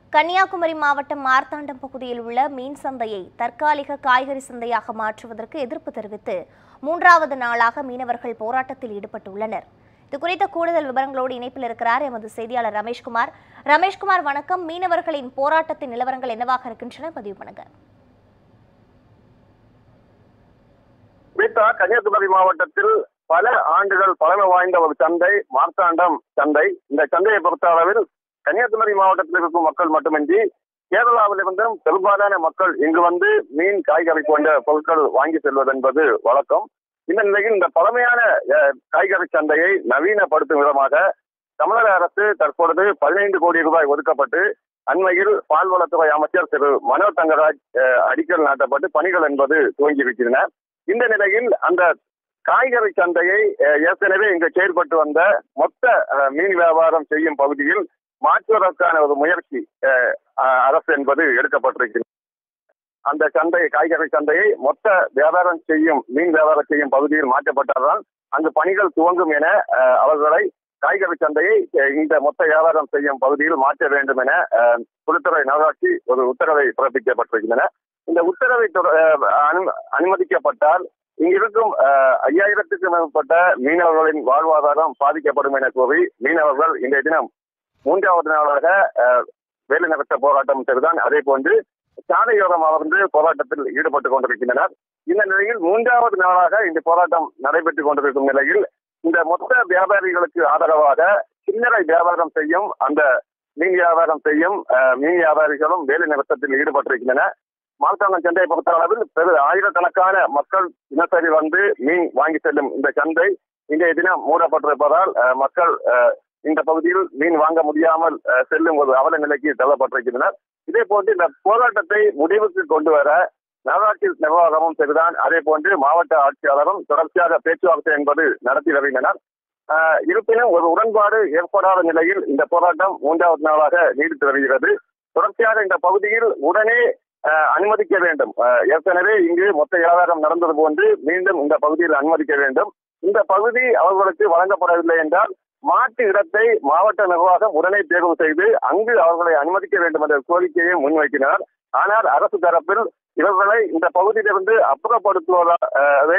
கன்னியாகுமரி மாவட்டம் மார்த்தாண்டம் பகுதியில் உள்ள மீன் சந்தையை தற்காலிக காய்கறி சந்தையாக மாற்றுவதற்கு எதிர்ப்பு தெரிவித்து மூன்றாவது நாளாக மீனவர்கள் போராட்டத்தில் ஈடுபட்டுள்ளனர் இது குறித்த கூடுதல் விவரங்களோடு இணைப்பில் இருக்கிறார் எமது செய்தியாளர் ரமேஷ்குமார் ரமேஷ்குமார் வணக்கம் மீனவர்களின் போராட்டத்தின் நிலவரங்கள் என்னவாக இருக்கின்றன பதிவு பண்ணுங்க குறிப்பா கன்னியாகுமரி மாவட்டத்தில் பல ஆண்டுகள் பழமை வாய்ந்த ஒரு சந்தை மார்த்தாண்டம் சந்தை இந்த சந்தையை பொறுத்த அளவில் கன்னியாகுமரி மாவட்டத்தில் இருக்கும் மக்கள் மட்டுமின்றி கேரளாவிலிருந்தும் பெரும்பாலான மக்கள் இங்கு வந்து மீன் காய்கறி போன்ற பொருட்கள் வாங்கி செல்வது என்பது வழக்கம் இந்த நிலையில் இந்த பழமையான அஹ், காய்கறி சந்தையை நவீனப்படுத்தும் விதமாக தமிழக அரசு தற்பொழுது பதினைந்து கோடி ரூபாய் ஒதுக்கப்பட்டு அண்மையில் பால்வளத்துறை அமைச்சர் திரு மனோ தங்கராஜ் அஹ், அடிக்கல் நாட்டப்பட்டு பணிகள் என்பது துவங்கியிருக்கின்றன இந்த நிலையில் அந்த காய்கறி சந்தையை அஹ், ஏற்கனவே இங்கு செயல்பட்டு வந்த மொத்த அஹ், மீன் வியாபாரம் செய்யும் பகுதியில் மாற்றுவதற்கான ஒரு முயற்சி அஹ், அஹ், அரசு என்பது எடுக்கப்பட்டிருக்கிறது அந்த சந்தை காய்கறி சந்தையை மொத்த வியாபாரம் செய்யும் மீன் வியாபாரம் செய்யும் பகுதியில் மாற்றப்பட்டால்தான் அங்கு பணிகள் துவங்கும் என அஹ், அவர்களை காய்கறி சந்தையை அஹ், இந்த மொத்த வியாபாரம் செய்யும் பகுதியில் மாற்ற வேண்டும் என அஹ், குளித்துறை நகராட்சி ஒரு உத்தரவை பிறப்பிக்கப்பட்டிருக்கின்றன இந்த உத்தரவை தொட- அஹ், அனு- அனுமதிக்கப்பட்டால் இங்கிருக்கும் அஹ், ஐயாயிரத்துக்கும் மேற்பட்ட மீனவர்களின் வாழ்வாதாரம் பாதிக்கப்படும் என கூறி மீனவர்கள் இன்றைய தினம் மூன்றாவது நாளாக அஹ், வேலை நிறுத்த போராட்டம் செய்துதான் அதே போன்று சாலையோரம் அமர்ந்து போராட்டத்தில் ஈடுபட்டுக் கொண்டிருக்கின்றனர் இந்த நிலையில் மூன்றாவது நாளாக இந்த போராட்டம் நடைபெற்றுக் கொண்டிருக்கும் நிலையில் இந்த மொத்த வியாபாரிகளுக்கு ஆதரவாக சில்லறை வியாபாரம் செய்யும் அந்த மீன் வியாபாரம் செய்யும் அஹ், மீன் வியாபாரிகளும் வேலை நிறுத்தத்தில் ஈடுபட்டிருக்கின்றனர் மார்த்தாண்டம் சந்தையை பொறுத்த அளவில் பெரு ஆயிரக்கணக்கான மக்கள் தினசரி வந்து மீன் வாங்கி செல்லும் இந்த சந்தை இன்றைய தினம் மூடப்பட்டிருப்பதால் அஹ், மக்கள் அஹ், இந்த பகுதியில் மீன் வாங்க முடியாமல் அஹ், செல்லும் ஒரு அவல நிலைக்கு தள்ளப்பட்டிருக்கின்றனர் இதே போன்று இந்த போராட்டத்தை முடிவுக்கு கொண்டு வர நகராட்சி நிர்வாகமும் சரிதான் அதே போன்று மாவட்ட ஆட்சியாளரும் தொடர்ச்சியாக பேச்சுவார்த்தை என்பது நடத்தி வருகின்றனர் ஆஹ், இருப்பினும் ஒரு உடன்பாடு ஏற்படாத நிலையில் இந்த போராட்டம் மூன்றாவது நாளாக நீடித்து வருகிறது தொடர்ச்சியாக இந்த பகுதியில் உடனே ஆஹ், அனுமதிக்க வேண்டும் ஆஹ், ஏற்கனவே இங்கு மொத்த வியாபாரம் நடந்தது போன்று மீண்டும் இந்த பகுதியில் அனுமதிக்க வேண்டும் இந்த பகுதி அவர்களுக்கு வழங்கப்படவில்லை என்றால் மாற்று இடத்தை மாவட்ட நிர்வாகம் உடனே தேர்வு செய்து அங்கு அவர்களை அனுமதிக்க வேண்டும் என்ற கோரிக்கையை முன்வைக்கின்றனர் ஆனால் அரசு தரப்பில் இவர்களை இந்த பகுதியிலிருந்து அப்புறப்படுத்துவதாக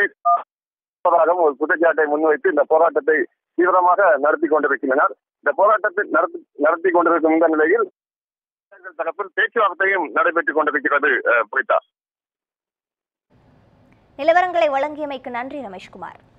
ஒரு குற்றச்சாட்டை முன்வைத்து இந்த போராட்டத்தை தீவிரமாக நடத்தி கொண்டிருக்கின்றனர் இந்த போராட்டத்தை நடத்தி நடத்தி கொண்டிருக்கும் இந்த நிலையில் தரப்பில் பேச்சுவார்த்தையும் நடைபெற்றுக் கொண்டிருக்கிறது அஹ், புரிதா நிலவரங்களை வழங்கியமைக்கு நன்றி ரமேஷ்குமார்